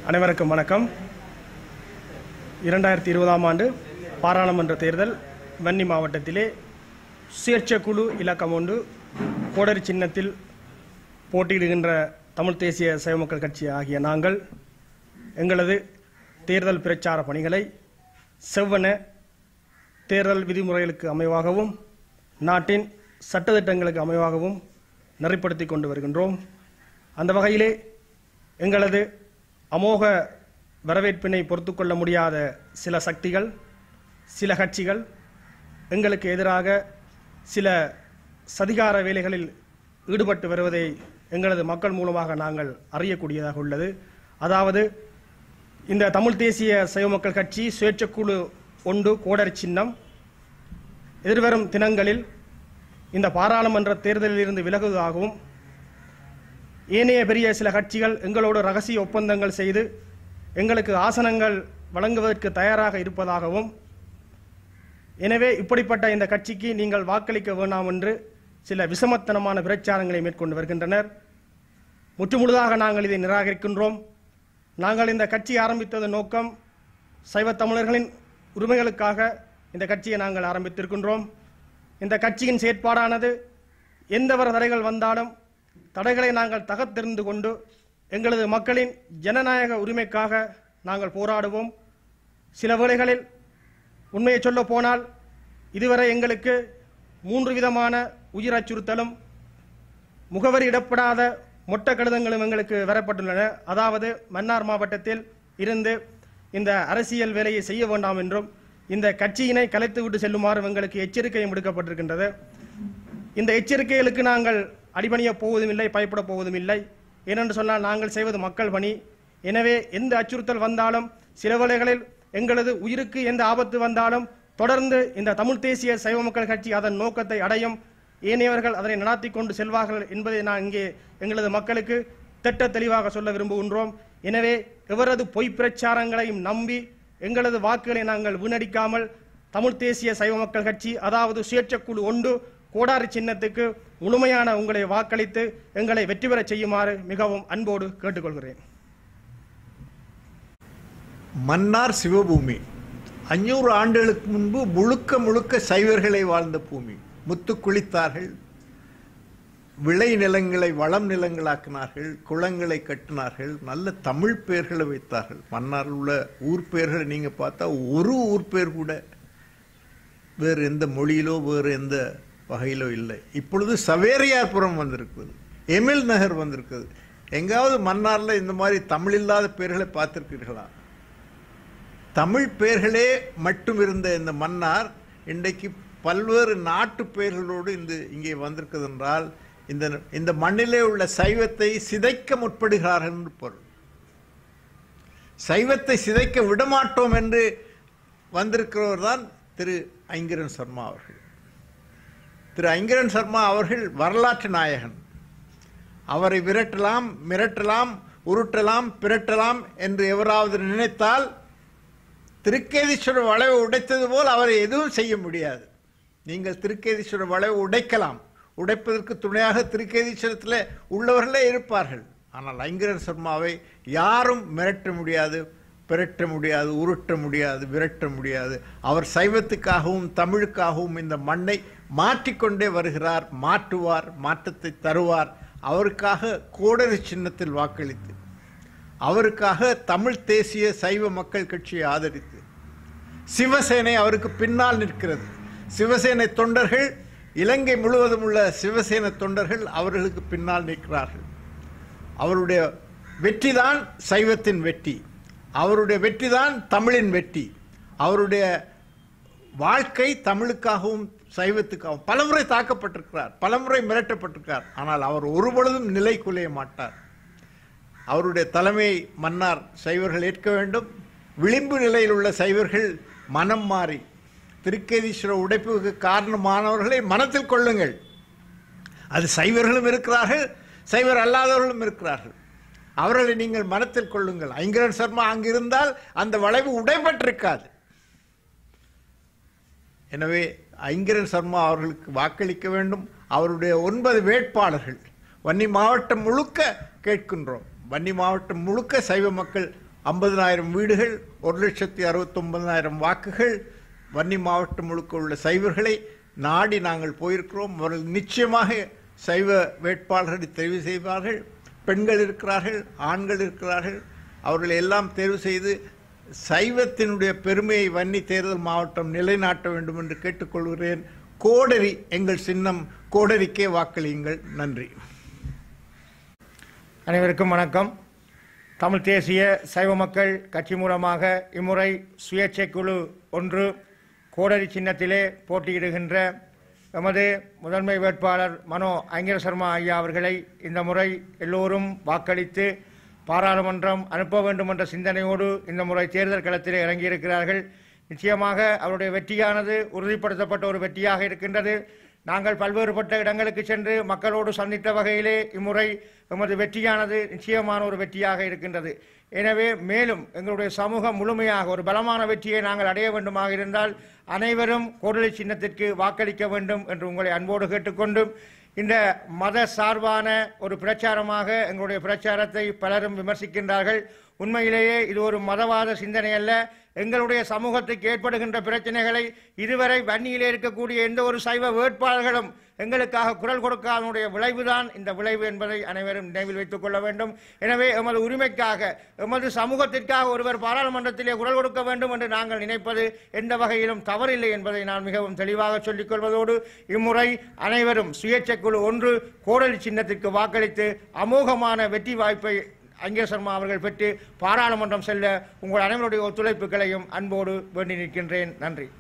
அனைவருக்கும் வணக்கம் இரண்டாயிரத்தி இருபதாம் ஆண்டு பாராளுமன்ற தேர்தல் வன்னி மாவட்டத்திலே சுயேட்சை குழு இலக்கம் ஒன்று கோடரி சின்னத்தில் போட்டியிடுகின்ற தமிழ் தேசிய சைவ மக்கள் கட்சி ஆகிய நாங்கள் எங்களது தேர்தல் பிரச்சார பணிகளை செவ்வன தேர்தல் விதிமுறைகளுக்கு அமைவாகவும் நாட்டின் சட்டத்திட்டங்களுக்கு அமைவாகவும் நெறிப்படுத்தி கொண்டு வருகின்றோம் அந்த வகையிலே எங்களது அமோக வரவேற்பினை பொறுத்து கொள்ள முடியாத சில சக்திகள் சில கட்சிகள் எங்களுக்கு எதிராக சில சதிகார வேலைகளில் ஈடுபட்டு வருவதை எங்களது மக்கள் மூலமாக நாங்கள் அறியக்கூடியதாக உள்ளது அதாவது இந்த தமிழ் தேசிய சைவ மக்கள் கட்சி சுயேட்சைக்குழு ஒன்று கோடரி சின்னம் எதிர்வரும் தினங்களில் இந்த பாராளுமன்ற தேர்தலில் இருந்து விலகுவதாகவும் ஏனைய பெரிய சில கட்சிகள் எங்களோடு ரகசிய ஒப்பந்தங்கள் செய்து எங்களுக்கு ஆசனங்கள் வழங்குவதற்கு தயாராக இருப்பதாகவும் எனவே இப்படிப்பட்ட இந்த கட்சிக்கு நீங்கள் வாக்களிக்க வேண்டாம் என்று சில விஷமத்தனமான பிரச்சாரங்களை மேற்கொண்டு வருகின்றனர் முற்றுமுழுதாக நாங்கள் இதை நிராகரிக்கின்றோம் நாங்கள் இந்த கட்சி ஆரம்பித்தது நோக்கம் சைவ தமிழர்களின் உரிமைகளுக்காக இந்த கட்சியை நாங்கள் ஆரம்பித்திருக்கின்றோம் இந்த கட்சியின் செயற்பாடானது எந்தவர தடைகள் வந்தாலும் தடைகளை நாங்கள் தகர்த்தெறிந்து கொண்டு எங்களது மக்களின் ஜனநாயக உரிமைக்காக நாங்கள் போராடுவோம் சில வேளைகளில் உண்மையை சொல்ல போனால் இதுவரை எங்களுக்கு மூன்று விதமான உயிர் அச்சுறுத்தலும் முகவரியிடப்படாத மொட்டை கடிதங்களும் எங்களுக்கு வரப்பட்டுள்ளன அதாவது மன்னார் மாவட்டத்தில் இருந்து இந்த அரசியல் வேலையை செய்ய வேண்டாம் என்றும் இந்த கட்சியினை கலைத்துவிட்டு செல்லுமாறும் எங்களுக்கு எச்சரிக்கையும் விடுக்கப்பட்டிருக்கின்றது இந்த எச்சரிக்கைகளுக்கு நாங்கள் அடிபணிய போவதும் இல்லை பயப்பட போவதும் இல்லை ஏனென்று சொன்னால் நாங்கள் செய்வது மக்கள் பணி எனவே எந்த அச்சுறுத்தல் வந்தாலும் சில வேளைகளில் எங்களது உயிருக்கு எந்த ஆபத்து வந்தாலும் தொடர்ந்து இந்த தமிழ் தேசிய சைவ மக்கள் கட்சி அதன் நோக்கத்தை அடையும் ஏனையவர்கள் அதனை நடாத்தி கொண்டு செல்வார்கள் என்பதை நான் இங்கே எங்களது மக்களுக்கு திட்ட தெளிவாக சொல்ல விரும்புகின்றோம் எனவே எவரது பொய் பிரச்சாரங்களையும் நம்பி எங்களது வாக்குகளை நாங்கள் வீணடிக்காமல் தமிழ் தேசிய சைவ மக்கள் கட்சி அதாவது சுயேட்சைக்குழு ஒன்று கோடாரி சின்னத்துக்கு முழுமையான உங்களை வாக்களித்து எங்களை வெற்றி பெறச் செய்யுமாறு மிகவும் அன்போடு கேட்டுக்கொள்கிறேன் மன்னார் சிவபூமி அஞ்சூறு ஆண்டுகளுக்கு முன்பு முழுக்க முழுக்க சைவர்களை வாழ்ந்த பூமி முத்து குளித்தார்கள் விளை நிலங்களை வளம் நிலங்களாக்கினார்கள் குளங்களை கட்டினார்கள் நல்ல தமிழ் பெயர்களை வைத்தார்கள் மன்னாரில் உள்ள ஊர் பெயர்களை நீங்க பார்த்தா ஒரு ஊர் பெயர் கூட வேறு எந்த மொழியிலோ வேறு எந்த வகையிலோ இல்லை இப்பொழுது சவேரியார்புரம் வந்திருக்குது எமில் நகர் வந்திருக்குது எங்காவது மன்னார்ல இந்த மாதிரி தமிழ் இல்லாத பெயர்களை பார்த்திருக்கிறீர்களா தமிழ் பெயர்களே மட்டும் இருந்த இந்த மன்னார் இன்றைக்கு பல்வேறு நாட்டு பெயர்களோடு இந்த இங்கே வந்திருக்கிறது என்றால் இந்த இந்த மண்ணிலே உள்ள சைவத்தை சிதைக்க முற்படுகிறார்கள் என்று பொருள் சைவத்தை சிதைக்க விடமாட்டோம் என்று வந்திருக்கிறவர் தான் திரு ஐங்கரன் சர்மா அவர்கள் திரு ஐங்கரன் சர்மா அவர்கள் வரலாற்று நாயகன் அவரை விரட்டலாம் மிரட்டலாம் உருட்டலாம் பிரட்டலாம் என்று எவராவது நினைத்தால் திருக்கேதீஸ்வரர் வளைவை உடைத்தது போல் அவரை எதுவும் செய்ய முடியாது நீங்கள் திருக்கேதீஸ்வரர் வளைவை உடைக்கலாம் உடைப்பதற்கு துணையாக திருக்கேதீஸ்வரத்தில் உள்ளவர்களே இருப்பார்கள் ஆனால் ஐங்கரன் சர்மாவை யாரும் மிரட்ட முடியாது பிரட்ட முடியாது உருட்ட முடியாது விரட்ட முடியாது அவர் சைவத்துக்காகவும் தமிழுக்காகவும் இந்த மண்ணை மாற்றிக்கொண்டே வருகிறார் மாற்றுவார் மாற்றத்தை தருவார் அவருக்காக கோடரி சின்னத்தில் வாக்களித்து அவருக்காக தமிழ் தேசிய சைவ மக்கள் கட்சியை ஆதரித்து சிவசேனை அவருக்கு பின்னால் நிற்கிறது சிவசேனை தொண்டர்கள் இலங்கை முழுவதும் உள்ள சிவசேனை தொண்டர்கள் அவர்களுக்கு பின்னால் நிற்கிறார்கள் அவருடைய வெற்றிதான் சைவத்தின் வெற்றி அவருடைய வெற்றிதான் தமிழின் வெற்றி அவருடைய வாழ்க்கை தமிழுக்காகவும் சைவத்துக்காகவும் பலமுறை தாக்கப்பட்டிருக்கிறார் பலமுறை மிரட்டப்பட்டிருக்கிறார் ஆனால் அவர் ஒருபொழுதும் நிலை குலைய மாட்டார் அவருடைய தலைமையை மன்னார் சைவர்கள் ஏற்க வேண்டும் விளிம்பு நிலையில் உள்ள சைவர்கள் மனம் மாறி திருக்கேதீஸ்வர உடைப்புக்கு காரணமானவர்களை மனத்தில் கொள்ளுங்கள் அது சைவர்களும் இருக்கிறார்கள் சைவர் அல்லாதவர்களும் இருக்கிறார்கள் அவர்களை நீங்கள் மனத்தில் கொள்ளுங்கள் ஐங்கரன் சர்மா அங்கிருந்தால் அந்த வளைவு உடைபட்டிருக்காது எனவே ஐங்கரன் சர்மா அவர்களுக்கு வாக்களிக்க வேண்டும் அவருடைய ஒன்பது வேட்பாளர்கள் வன்னி மாவட்டம் முழுக்க கேட்கின்றோம் வன்னி மாவட்டம் முழுக்க சைவ மக்கள் ஐம்பதனாயிரம் வீடுகள் ஒரு லட்சத்தி அறுபத்தொன்பதாயிரம் வாக்குகள் வன்னி மாவட்டம் முழுக்க உள்ள சைவர்களை நாடி நாங்கள் போயிருக்கிறோம் அவர்கள் நிச்சயமாக சைவ வேட்பாளர்களை தெரிவு செய்வார்கள் பெண்கள் இருக்கிறார்கள் ஆண்கள் இருக்கிறார்கள் அவர்களை எல்லாம் தேர்வு செய்து சைவத்தினுடைய பெருமையை வன்னி தேர்தல் மாவட்டம் நிலைநாட்ட வேண்டும் என்று கேட்டுக்கொள்கிறேன் கோடரி எங்கள் சின்னம் கோடரிக்கே வாக்களியுங்கள் நன்றி அனைவருக்கும் வணக்கம் தமிழ் தேசிய சைவ மக்கள் கட்சி மூலமாக இம்முறை சுயேட்சை குழு ஒன்று கோடரி சின்னத்திலே போட்டியிடுகின்ற எமது முதன்மை வேட்பாளர் மனோ ஐங்கர சர்மா ஐயா அவர்களை இந்த முறை எல்லோரும் வாக்களித்து பாராளுமன்றம் அனுப்ப வேண்டும் என்ற சிந்தனையோடு இந்த முறை தேர்தல் களத்திலே இறங்கியிருக்கிறார்கள் நிச்சயமாக அவருடைய வெற்றியானது உறுதிப்படுத்தப்பட்ட ஒரு வெற்றியாக இருக்கின்றது நாங்கள் பல்வேறுபட்ட இடங்களுக்கு சென்று மக்களோடு சந்தித்த வகையிலே இம்முறை எமது வெற்றியானது நிச்சயமான ஒரு வெற்றியாக இருக்கின்றது எனவே மேலும் எங்களுடைய சமூகம் முழுமையாக ஒரு பலமான வெற்றியை நாங்கள் அடைய வேண்டுமாக இருந்தால் அனைவரும் கோடலி சின்னத்திற்கு வாக்களிக்க வேண்டும் என்று உங்களை அன்போடு கேட்டுக்கொண்டு இந்த மத சார்பான ஒரு பிரச்சாரமாக எங்களுடைய பிரச்சாரத்தை பலரும் விமர்சிக்கின்றார்கள் உண்மையிலேயே இது ஒரு மதவாத சிந்தனை அல்ல எங்களுடைய சமூகத்துக்கு ஏற்படுகின்ற பிரச்சனைகளை இதுவரை வன்னியிலே இருக்கக்கூடிய எந்த ஒரு சைவ வேட்பாளர்களும் எங்களுக்காக குரல் கொடுக்காதனுடைய விளைவுதான் இந்த விளைவு என்பதை அனைவரும் நினைவில் வைத்துக் கொள்ள வேண்டும் எனவே எமது உரிமைக்காக எமது சமூகத்திற்காக ஒருவர் பாராளுமன்றத்திலே குரல் கொடுக்க வேண்டும் என்று நாங்கள் நினைப்பது எந்த வகையிலும் தவறில்லை என்பதை நான் மிகவும் தெளிவாக சொல்லிக் கொள்வதோடு இம்முறை அனைவரும் சுயேட்சை குழு ஒன்று கோடலி சின்னத்திற்கு வாக்களித்து அமோகமான வெற்றி வாய்ப்பை அங்கே சர்மா அவர்கள் பெற்று பாராளுமன்றம் செல்ல உங்கள் அனைவருடைய ஒத்துழைப்புகளையும் அன்போடு வேண்டி நிற்கின்றேன் நன்றி